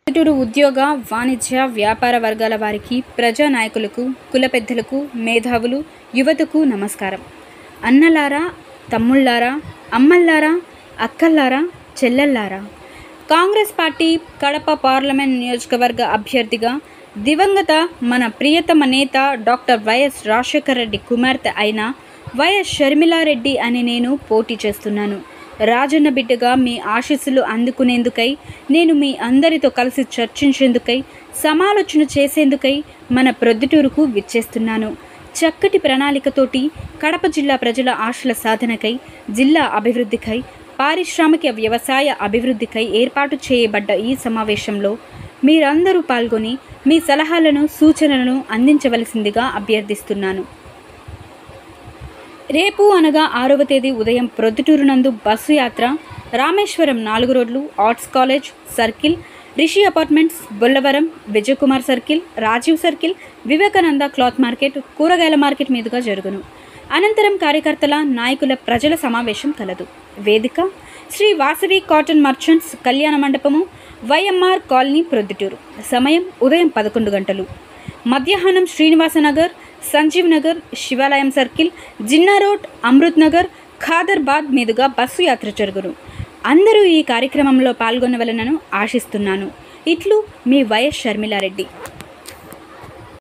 పల్లెటూరు ఉద్యోగ వాణిజ్య వ్యాపార వర్గాల వారికి ప్రజా నాయకులకు కుల పెద్దలకు మేధావులు యువతకు నమస్కారం అన్నలారా తమ్ముళ్ళారా అమ్మల్లారా అక్కల్లారా చెల్లెల్లారా కాంగ్రెస్ పార్టీ కడప పార్లమెంట్ నియోజకవర్గ అభ్యర్థిగా దివంగత మన ప్రియతమ నేత డాక్టర్ వైఎస్ రాజశేఖర రెడ్డి కుమార్తె అయిన వైఎస్ షర్మిలారెడ్డి అని నేను పోటీ చేస్తున్నాను రాజన్న బిడ్డగా మీ ఆశీస్సులు అందుకునేందుకై నేను మీ అందరితో కలిసి చర్చించేందుకై సమాలోచన చేసేందుకై మన ప్రొద్దుటూరుకు విచ్చేస్తున్నాను చక్కటి ప్రణాళికతోటి కడప జిల్లా ప్రజల ఆశల సాధనకై జిల్లా అభివృద్ధికై పారిశ్రామిక వ్యవసాయ అభివృద్ధికై ఏర్పాటు చేయబడ్డ ఈ సమావేశంలో మీరందరూ పాల్గొని మీ సలహాలను సూచనలను అందించవలసిందిగా అభ్యర్థిస్తున్నాను రేపు అనగా ఆరవ తేదీ ఉదయం ప్రొద్దుటూరు నందు బస్సు యాత్ర రామేశ్వరం నాలుగు రోడ్లు arts college circle Rishi apartments Bollavaram Vijayakumar circle Rajiv circle Vivekananda cloth market కూరగాయల మార్కెట్ మీదుగా జరుగును అనంతరం కార్యకర్తల నాయకుల ప్రజల సమావేశం కలదు వేదిక శ్రీ వాసవి కాటన్ మర్చెంట్స్ కళ్యాణ మండపము వైఎంఆర్ కాలనీ ప్రొద్దుటూరు సమయం ఉదయం పదకొండు గంటలు మధ్యాహ్నం శ్రీనివాసనగర్ సంజీవ్ నగర్ శివాలయం సర్కిల్ జిన్నా రోడ్ అమృత్ నగర్ ఖాదర్బాద్ మీదుగా బస్సు యాత్ర జరుగును అందరూ ఈ కార్యక్రమంలో పాల్గొనవలనను ఆశిస్తున్నాను ఇట్లు మీ వైఎస్ షర్మిలారెడ్డి